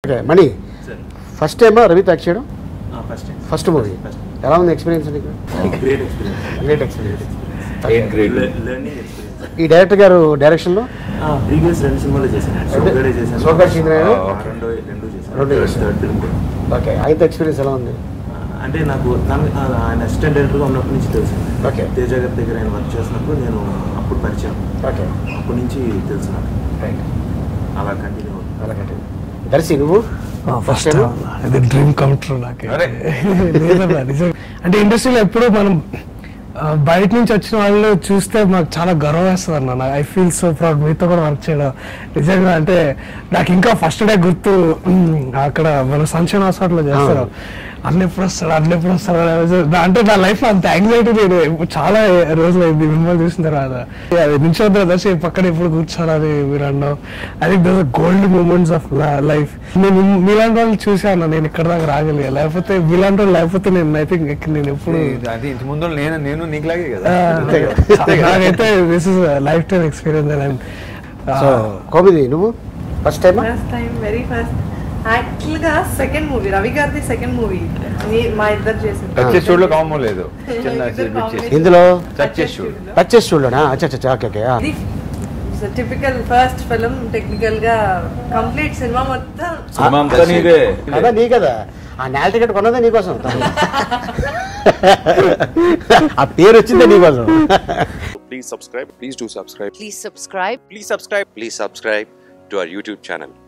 Okay మణి sir first టైమా రవితో act చేయడం ఫస్ట్ టైం ఫస్ట్ మూవీ ఎలా ఉంది ఎక్స్పీరియన్స్ నీకు great experience great experience learning experience ఈ డైరెక్టర్ గారు డైరెక్షన్లో ప్రీవియస్ రెండు సినిమాలు చేశాను సోగడే చేశాను సోగ్గాడే చింద్రయ్య? ఆ, రెండో రెండు చేశాను రెండు చేశాను. థర్డ్ ఫిల్మ్ కూడా ఓకే ఆయనతో ఎక్స్పీరియన్స్ ఎలా ఉంది ఆ, అంటే నాకు నాకు ఆ, ఆయన అసిస్టెంట్ డైరెక్టర్గా ఉన్నప్పటి నుంచి తెలుసు Okay. తేజ గారి దగ్గర ఆయన వర్క్ చేసినప్పుడు నేను అప్పుడు పరిచయం ఓకే అప్పటి నుంచి తెలుసు నాకు రైట్ అలా కంటిన్యూ అవుతుంది అలాగే దర్శి నువ్వు ఫస్ట్ ఇది డ్రీమ్ కమ్ ట్రూ నాకు లేదన్నా నిజం అంటే ఇండస్ట్రీలో ఎప్పుడూ మనం ఆ, బయట నుంచి వచ్చిన వాళ్ళు చూస్తే మాకు చాలా గర్వం వేస్తుంది అన్న ఐ ఫీల్ సో ప్రౌడ్ మీతో కూడా వర్క్ చేయడం నిజంగా అంటే నాకు ఇంకా ఫస్ట్ డే గుర్తు ఉమ్, అక్కడ మన సంచయన్ హాస్పిటల్లో చేస్తారు అన్ని ఎప్పుడు వస్తాడు అన్ని ఎప్పుడు వస్తాడు అనే రోజు నా- అంటే నా లైఫ్ అంత యాంగ్జైటీ నేను ఎప్పుడు చాలా రోజులు అయింది మిమ్మల్ని చూసిన తర్వాత అది నిమిషం దర్శి పక్కన ఎప్పుడు కూర్చోాలని మీరు అన్నాం I think those gold moments of life నేను మీలాంటి వాళ్ళు చూసాను నేను ఇక్కడ దాకా రాగలిగా లేకపోతే మీలాంటి వాళ్ళు లేకపోతే నేను ఐ థింక్ నేను ఎప్పుడు అది ఇంటి ముందు నేను నేను నీకులాగే కదా ఆ, నాకైతే this is life time experience and so కోమిది నువ్వు ఫస్ట్ టైమా first time very first actual గా సెకండ్ మూవీ రవి గారిది సెకండ్ మూవీ మా ఇద్దరు చేసింది టచ్ చేసి చూడలో కామం లేదు చిన్న ఇద్దరు సెల్ఫీ చేసి combination. ఇందులో టచ్ చేసి చూడు టచ్ చేసి చూడనా అచ్చా అచ్చా ఓకే ఓకే ఇది టిపికల్ ఫస్ట్ ఫిలిం టెక్నికల్ గా కంప్లీట్ సినిమా మొత్తం సినిమా అంతా నీదే కదా నీ కదా ఆ నేల టికెట్ కొన్నదే నీకోసం ఆ పేరు వచ్చిందే నీకోసం please subscribe please do subscribe Please subscribe. please subscribe please subscribe to our youtube channel